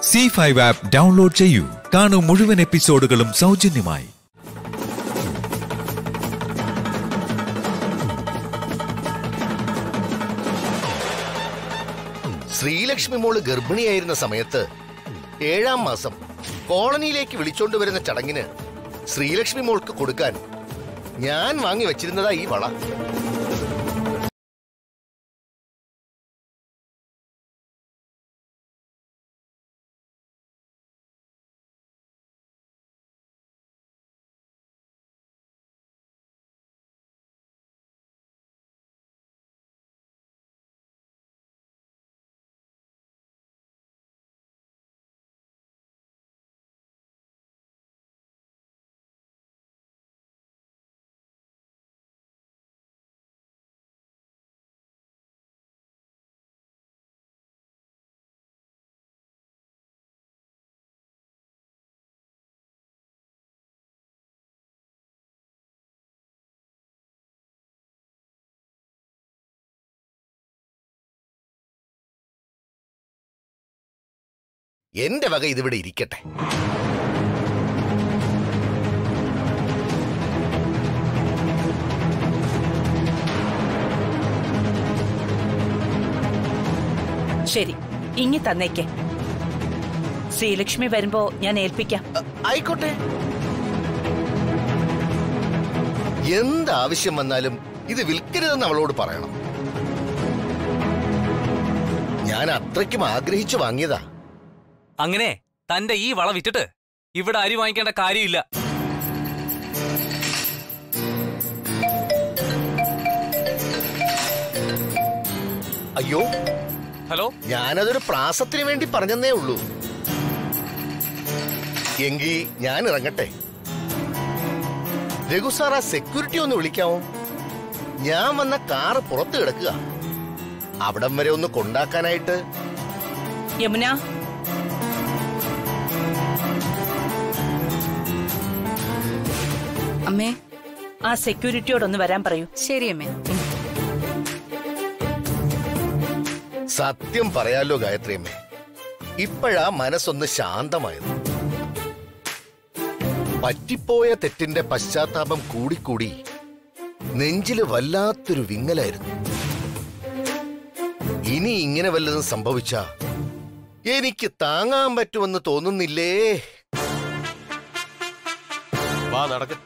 C five app download ചെയ്യൂ കാണൂ മുഴുവൻ എപ്പിസോഡുകളും സൗജന്യമായി ശ്രീലക്ഷ്മി മോള് ഗർഭിണിയായിരുന്ന സമയത്ത് ഏഴാം മാസം കോളനിയിലേക്ക് വിളിച്ചോണ്ട് വരുന്ന ചടങ്ങിന് ശ്രീലക്ഷ്മി മോൾക്ക് കൊടുക്കാൻ ഞാൻ വാങ്ങി വെച്ചിരുന്നതാ ഈ വള എന്റെ വക ഇതിവിടെ ഇരിക്കട്ടെ ശരി ഇങ്ങി തന്നേക്ക് ശ്രീലക്ഷ്മി വരുമ്പോ ഞാൻ ഏൽപ്പിക്കാം അ, ആയിക്കോട്ടെ എന്താവശ്യം വന്നാലും ഇത് വിൽക്കരുതെന്ന് അവളോട് പറയണം ഞാൻ അത്രയ്ക്കും ആഗ്രഹിച്ചു വാങ്ങിയതാ അങ്ങനെ തന്റെ ഈ വള വിറ്റിട്ട് ഇവിടെ അരി വാങ്ങിക്കേണ്ട കാര്യമില്ല അയ്യോ ഹലോ ഞാനതൊരു പ്രാസത്തിന് വേണ്ടി പറഞ്ഞെന്നേ ഉള്ളൂ എങ്കി ഞാൻ ഇറങ്ങട്ടെ രഘു സാർ ആ സെക്യൂരിറ്റി ഒന്ന് വിളിക്കാമോ ഞാൻ വന്ന കാറ് പുറത്ത് കിടക്കുക അവിടം വരെ ഒന്ന് കൊണ്ടാക്കാനായിട്ട് യമുന അമ്മേ ആ സെക്യൂരിറ്റിയോടൊന്ന് വരാൻ പറയൂ ശരി അമ്മേ സത്യം പറയാലോ ഗായത്രിയമ്മേ ഇപ്പോഴാ മനസ്സൊന്ന് ശാന്തമായത് പറ്റിപ്പോയ തെറ്റിന്റെ പശ്ചാത്താപം കൂടിക്കൂടി നെഞ്ചില് വല്ലാത്തൊരു വിങ്ങലായിരുന്നു ഇനി ഇങ്ങനെ വല്ലതും സംഭവിച്ച എനിക്ക് താങ്ങാൻ പറ്റുമെന്ന് തോന്നുന്നില്ലേ വാ നടക്ക്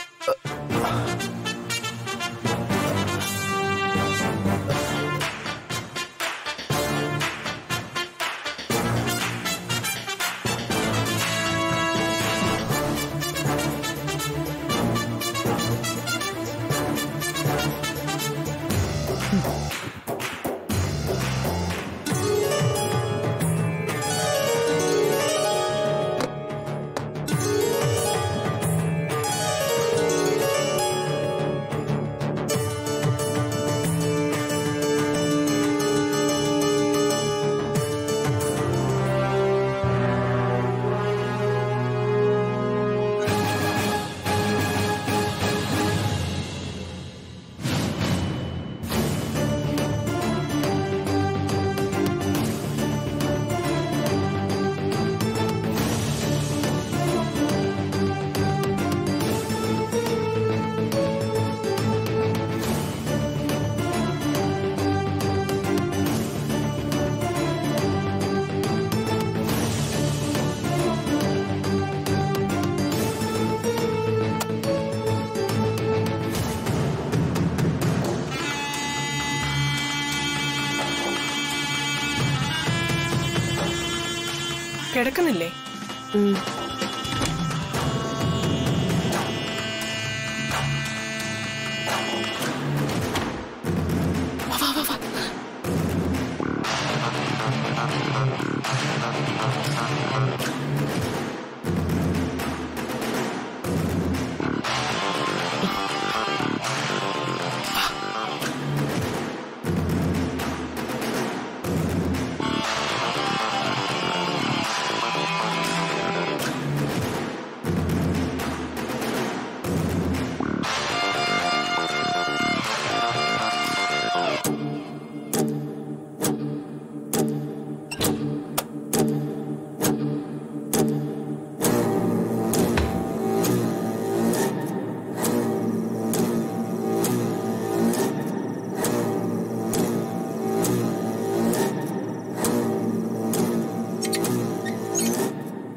കിടക്കുന്നില്ലേ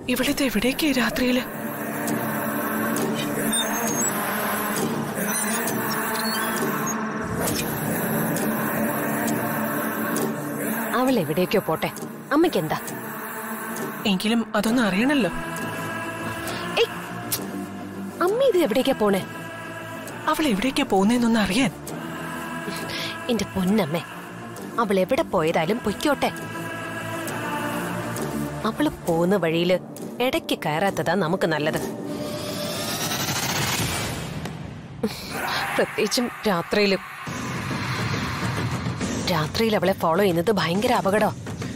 ഇവിടുത്തെ എവിടേക്കാ ഈ രാത്രിയില് അവൾ എവിടേക്കോ പോട്ടെ അമ്മയ്ക്ക് എന്താ എങ്കിലും അതൊന്നും അറിയണല്ലോ ഏയ്, അമ്മ ഇത് എവിടേക്കാ പോണേ അവൾ എവിടേക്കാ പോകുന്നതെന്നൊന്ന് അറിയാൻ എന്റെ പൊന്നമ്മേ അവൾ എവിടെ പോയതായാലും പൊയ്ക്കോട്ടെ അവള് പോകുന്ന വഴിയില് ഇടയ്ക്ക് കയറാത്തതാ നമുക്ക് നല്ലത് പ്രത്യേകിച്ചും രാത്രിയില് രാത്രിയിൽ അവളെ ഫോളോ ചെയ്യുന്നത് ഭയങ്കര അപകടം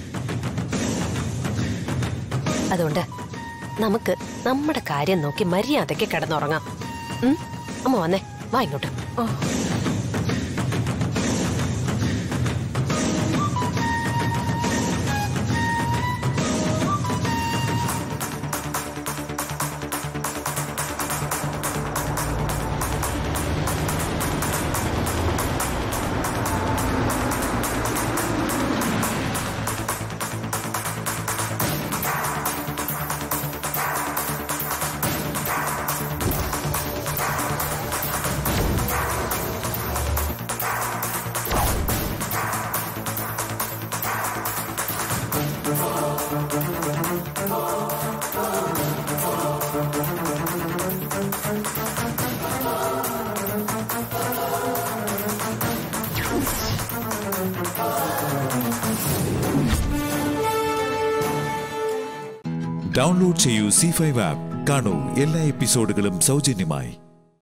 അതുകൊണ്ട് നമുക്ക് നമ്മുടെ കാര്യം നോക്കി മര്യാദയ്ക്ക് കിടന്നുറങ്ങാം ഉം? അമ്മ വന്നേ വാ ഇങ്ങോട്ട് ഡൗൺലോഡ് ചെയ്യൂ സി ഫൈവ് ആപ്പ് കാണൂ എല്ലാ എപ്പിസോഡുകളും സൗജന്യമായി